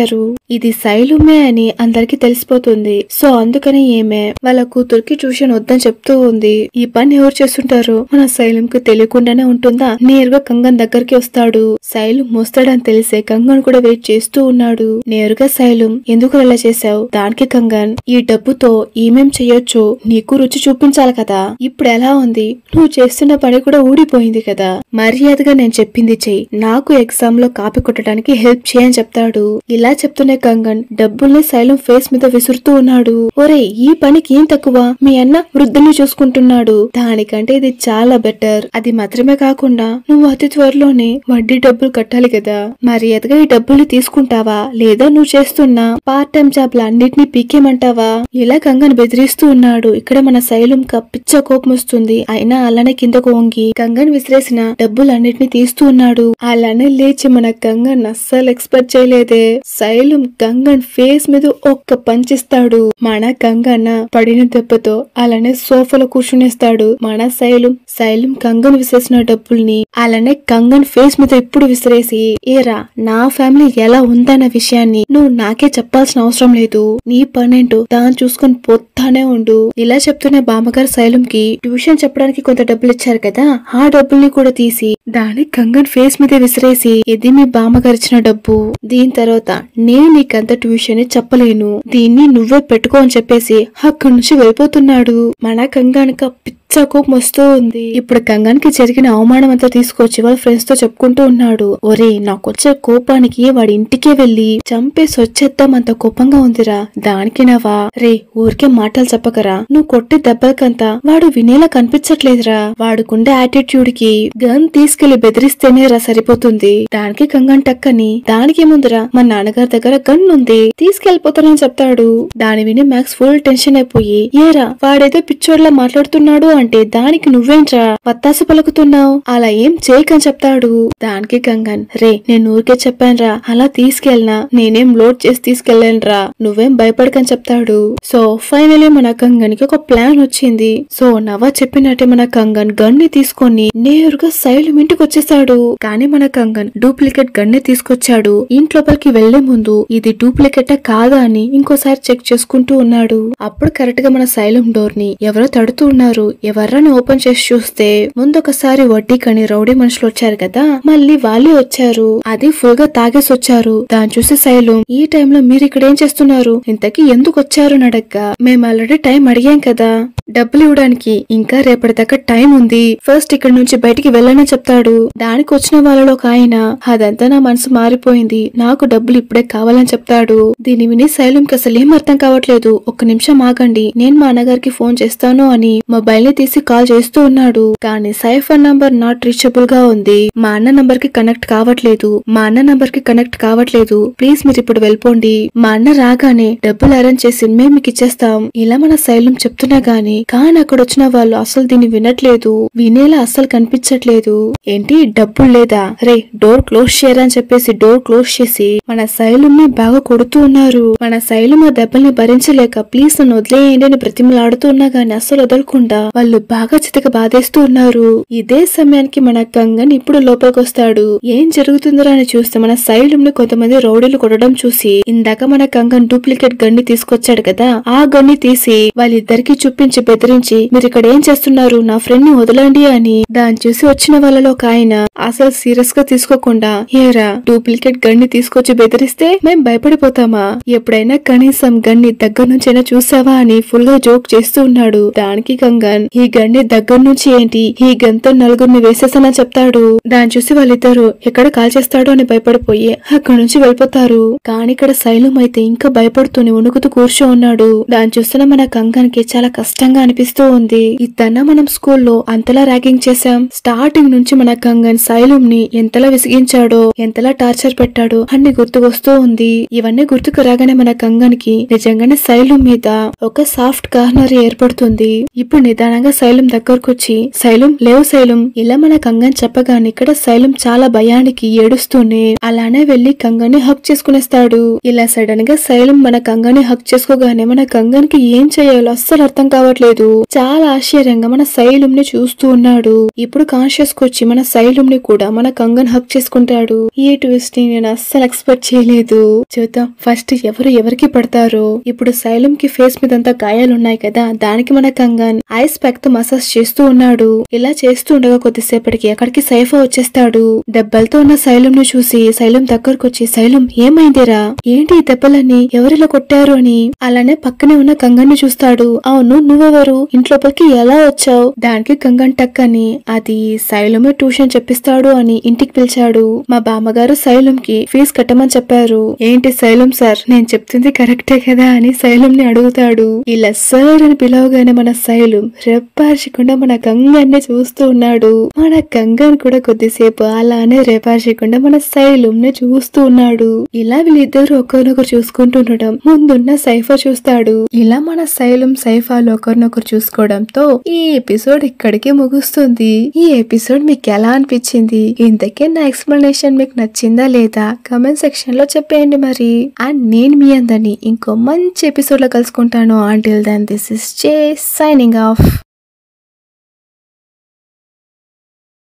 ఇది శైలుమే అని అందరికి తెలిసిపోతుంది సో అందుకని ఏమే వాళ్ళ కూతురికి ట్యూషన్ వద్దని చెప్తూ ఉంది ఈ పని ఎవరు చేస్తుంటారు మన శైలంకి తెలియకుండానే ఉంటుందా నేరుగా కంగన్ దగ్గరికి వస్తాడు శైలు మోస్తాడని తెలిసే కంగన్ కూడా వెయిట్ చేస్తూ ఉన్నాడు నేరుగా శైలం ఎందుకు అలా చేశావు దానికి కంగన్ ఈ డబ్బుతో ఏమేం చెయ్యొచ్చు నీకు రుచి చూపించాలి కదా ఇప్పుడు ఎలా ఉంది నువ్వు చేస్తున్న పని కూడా ఊడిపోయింది కదా మర్యాదగా నేను చెప్పింది చెయ్యి నాకు ఎగ్జామ్ లో కాపీ కొట్టడానికి హెల్ప్ చేయని చెప్తాడు ఇలా చెప్తున్న కంగన్ డబ్బుల్ని శైలం ఫేస్ మీద విసురుతూ ఉన్నాడు ఒరే ఈ పనికి ఏం తక్కువ మీ అన్న వృద్ధుల్ని చూసుకుంటున్నాడు దానికంటే ఇది చాలా బెటర్ అది మాత్రమే కాకుండా నువ్వు అతి త్వరలోనే వడ్డీ డబ్బులు కట్టాలి కదా మర్యాదగా ఈ డబ్బుల్ని తీసుకుంటావా లేదా నువ్వు చేస్తున్న పార్ట్ టైం జాబ్లు అన్నిటినీ పీకేమంటావా ఇలా కంగన్ బెదిరిస్తూ ఉన్నాడు ఇక్కడ మన శైలం పిచ్చ కోపం వస్తుంది అయినా అలానే కిందకు వంగి కంగన్ విసిరేసిన డబ్బులన్నిటిని తీస్తూ ఉన్నాడు అలానే లేచి మన గంగన్ అస్సలు ఎక్స్పెక్ట్ చేయలేదే శైలం గంగన్ ఫేస్ మీద ఒక్క పంచిస్తాడు మన గంగన్న పడిన దెబ్బతో అలానే సోఫాలో కూర్చునేస్తాడు మన శైలం శైలం కంగన్ విసిరేసిన డబ్బుల్ని అలానే కంగన్ ఫేస్ మీద ఇప్పుడు విసిరేసి ఏరా నా ఫ్యామిలీ ఎలా ఉందన్న విషయాన్ని నువ్వు నాకే చెప్పాల్సిన అవసరం లేదు నీ పనేంటో దాన్ని చూసుకొని పోతానే ఉండు ఇలా చెప్తున్న బామ్మగారు శైలంకి ట్యూషన్ చెప్పడానికి కొంత డబ్బులు ఇచ్చారు కదా ఆ డబ్బుల్ని కూడా తీసి దాని కంగన్ ఫేస్ మీద విసిరేసి ఇది మీ బామ్మగారు ఇచ్చిన డబ్బు దీని తర్వాత నేను నీకంత ట్యూషన్ చెప్పలేను దీన్ని నువ్వే పెట్టుకో అని చెప్పేసి అక్కడి నుంచి వెళ్ళిపోతున్నాడు మన కంగానిక పిచ్చ కోపం వస్తూ ఉంది ఇప్పుడు కంగానికి జరిగిన అవమానం అంతా తీసుకొచ్చి వాళ్ళ ఫ్రెండ్స్ తో చెప్పుకుంటూ ఉన్నాడు ఒరే నాకొచ్చే కోపానికి వాడి ఇంటికే వెళ్లి చంపేసి వచ్చేద్దాం అంత కోపంగా ఉందిరా దానికి నవా రే ఊరికే మాటలు చెప్పకరా నువ్వు కొట్టే దెబ్బలకంతా వాడు వినేలా కనిపించట్లేదురా వాడుకుండే యాటిట్యూడ్ కి గన్ తీసుకెళ్లి బెదిరిస్తేనే రా సరిపోతుంది దానికి కంగన్ టక్కని దానికి ముందురా మా నాన్నగారి దగ్గర గన్ ఉంది తీసుకెళ్లిపోతానని చెప్తాడు దాని విని మ్యాక్స్ ఫుల్ టెన్షన్ అయిపోయి ఏరా వాడేదో పిచ్చోడ్లా మాట్లాడుతున్నాడు అంటే దానికి నువ్వేంట్రా పత్తాసు పలుకుతున్నావు అలా ఏం చేయకని చెప్తాడు దానికి కంగన్ రే నేను ఊరికే చెప్పానురా అలా తీసుకెళ్ళనా నేనేం లోడ్ చేసి తీసుకెళ్ళానురా నువ్వేం భయపడకని చెప్తాడు సో ఫైనలీ మన కంగన్ కి ఒక ప్లాన్ వచ్చింది సో నవ చెప్పినట్టే మన కంగన్ గన్ ని తీసుకొని నేరుగా శైలం ఇంటికి వచ్చేసాడు కానీ మన కంగన్ డూప్లికేట్ గన్ ని తీసుకొచ్చాడు ఇంట్లోపలికి వెళ్లే ముందు ఇది డూప్లికేట్ కాదా అని ఇంకోసారి చెక్ చేసుకుంటూ ఉన్నాడు అప్పుడు కరెక్ట్ గా మన శైలం డోర్ ని ఎవరో తడుతూ ఉన్నారు ఎవర్రని ఓపెన్ చేసి చూస్తే ముందు ఒకసారి వడ్డీకని రౌడీ మనుషులు వచ్చారు కదా మళ్ళీ వాళ్ళే వచ్చారు అది ఫుల్ గా తాగేసి వచ్చారు దాన్ని చూసి శైలం ఈ టైంలో మీరు ఇక్కడ ఏం చేస్తున్నారు ఇంతకీ ఎందుకు వచ్చారు అని అడగ్గా మేము ఆల్రెడీ టైం అడిగాం కదా డబ్బులు ఇవ్వడానికి ఇంకా రేపటిదాకా టైం ఉంది ఫస్ట్ ఇక్కడ నుంచి బయటికి వెళ్ళని చెప్తాడు దానికి వచ్చిన వాళ్ళలో ఒక ఆయన అదంతా నా మనసు మారిపోయింది నాకు డబ్బులు ఇప్పుడే కావాలని చెప్తాడు దీని విని శైలంకి అసలు ఏం అర్థం కావట్లేదు ఒక్క నిమిషం ఆగండి నేను మా అన్నగారికి ఫోన్ చేస్తాను అని మొబైల్ ని తీసి కాల్ చేస్తూ ఉన్నాడు కానీ సైఫర్ నంబర్ నాట్ రీచబుల్ గా ఉంది మా అన్న నంబర్ కి కనెక్ట్ కావట్లేదు మా అన్న నంబర్ కి కనెక్ట్ కావట్లేదు ప్లీజ్ మీరు ఇప్పుడు వెళ్ళిపోండి మా అన్న రాగానే డబ్బులు అరేంజ్ చేసి మేము మీకు ఇచ్చేస్తాం ఇలా మన శైలం చెప్తున్నా గానీ కానీ అక్కడ వచ్చిన వాళ్ళు అసలు దీన్ని వినట్లేదు వినేలా అస్సలు కనిపించట్లేదు ఏంటి డబ్బులు లేదా రే డోర్ క్లోజ్ చేయరా అని చెప్పేసి డోర్ క్లోజ్ చేసి మన శైలం ని బాగా కొడుతూ ఉన్నారు మన శైలం ఆ దెబ్బల్ని భరించలేక ప్లీజ్ నన్ను వదిలేయండి అని బ్రతిమలాడుతూ ఉన్నా గానీ అస్సలు వదలకుండా వాళ్ళు బాగా చితక బాధేస్తూ ఉన్నారు ఇదే సమయానికి మన గంగన్ ఇప్పుడు లోపలికి వస్తాడు ఏం జరుగుతుందో అని చూస్తే మన శైలం ని కొంతమంది రౌడీలు కొట్టడం చూసి ఇందాక మన గంగన్ డూప్లికేట్ గన్ని తీసుకొచ్చాడు కదా ఆ గన్ని తీసి వాళ్ళిద్దరికి చూపించి బెదిరించి మీరు ఇక్కడ ఏం చేస్తున్నారు నా ఫ్రెండ్ ని వదలండి అని దాన్ని చూసి వచ్చిన వాళ్ళలో ఒక ఆయన అసలు సీరియస్ గా తీసుకోకుండా ఏరా డూప్లికేట్ గన్ని తీసుకొచ్చి బెదిరిస్తే మేం భయపడిపోతామా ఎప్పుడైనా కనీసం గన్ని దగ్గర నుంచైనా చూసావా అని ఫుల్ గా జోక్ చేస్తూ ఉన్నాడు దానికి గంగన్ ఈ గన్ని దగ్గర నుంచి ఏంటి ఈ గన్తో నలుగురిని వేసేసానని చెప్తాడు దాన్ని చూసి వాళ్ళిద్దరు ఎక్కడ కాల్ చేస్తాడో అని భయపడిపోయి అక్కడి నుంచి వెళ్ళిపోతారు కానీ ఇక్కడ శైలం అయితే ఇంకా భయపడుతూనే వణుకుతూ కూర్చో ఉన్నాడు దాన్ని చూస్తున్న మన కంగానికి చాలా కష్టంగా అనిపిస్తూ ఉంది ఇద్దన్న మనం స్కూల్లో అంతలా ర్యాగింగ్ చేశాం స్టార్టింగ్ నుంచి మన కంగన్ శైలం ని ఎంతలా విసిగించాడో ఎంతలా టార్చర్ పెట్టాడో అన్ని గుర్తుకొస్తూ ఉంది ఇవన్నీ గుర్తుకు రాగానే మన కంగన్కి నిజంగానే శైలం మీద ఒక సాఫ్ట్ కార్నర్ ఏర్పడుతుంది ఇప్పుడు నిదానంగా శైలం దగ్గరకు వచ్చి శైలం లేవు శైలం ఇలా మన కంగన్ చెప్పగానే ఇక్కడ శైలం చాలా భయానికి ఏడుస్తూనే అలానే వెళ్లి కంగని హక్ చేసుకునేస్తాడు ఇలా సడన్ గా శైలం మన కంగని హక్ చేసుకోగానే మన కంగన్కి ఏం చేయాలో అస్సలు అర్థం కావట్లేదు రావట్లేదు చాలా ఆశ్చర్యంగా మన శైలం ని చూస్తూ ఉన్నాడు ఇప్పుడు కాన్షియస్ కి వచ్చి మన శైలం ని కూడా మన కంగన్ హక్ చేసుకుంటాడు ఈ ట్విస్ట్ ని నేను అస్సలు ఎక్స్పెక్ట్ చేయలేదు చూద్దాం ఫస్ట్ ఎవరు ఎవరికి పడతారో ఇప్పుడు శైలం కి ఫేస్ మీద అంతా గాయాలు ఉన్నాయి కదా దానికి మన కంగన్ ఐస్ ప్యాక్ తో మసాజ్ చేస్తూ ఉన్నాడు ఇలా చేస్తూ ఉండగా కొద్దిసేపటికి అక్కడికి సైఫా వచ్చేస్తాడు దెబ్బలతో ఉన్న శైలం ను చూసి శైలం దగ్గరకు వచ్చి శైలం ఏమైందిరా ఏంటి ఈ దెబ్బలని ఎవరిలా కొట్టారు అని అలానే పక్కనే ఉన్న కంగన్ ని చూస్తాడు అవును నువ్వెవరు ఇంట్లోపలికి ఎలా వచ్చావు దానికి కంగన్ టక్ అని అది శైలమే ట్యూషన్ చెప్పిస్తాడు అని ఇంటికి పిలిచాడు మా బామ్మగారు శైలం కి ఫీజు కట్టమని చెప్పారు ఏంటి శైలం సార్ నేను చెప్తుంది కరెక్టే కదా అని శైలం ని అడుగుతాడు ఇలా సార్ అని పిలవగానే మన శైలం రెప్పార్చకుండా మన గంగన్ని చూస్తూ ఉన్నాడు మన గంగన్ కూడా కొద్దిసేపు అలానే రేపార్చకుండా మన శైలం ని చూస్తూ ఉన్నాడు ఇలా వీళ్ళిద్దరు ఒకరినొకరు చూసుకుంటూ ఉండడం ముందున్న సైఫా చూస్తాడు ఇలా మన శైలం సైఫాలు ఒకరినొకరు చూసుకోవడంతో ఈ ఎపిసోడ్ ఇక్కడికి ముగుస్తుంది ఈ ఎపిసోడ్ మీకు ఎలా అనిపించింది ఇంతకే నా ఎక్స్ప్లెనేషన్ మీకు నచ్చిందా లేదా కమెంట్ సెక్షన్ లో చెప్పేయండి మరి అండ్ నేను మీ అందరినీ ఇంకో మంచి ఎపిసోడ్ లో కలుసుకుంటాను అంటిల్ దెన్ దిస్ ఇస్ చే సైనింగ్ ఆఫ్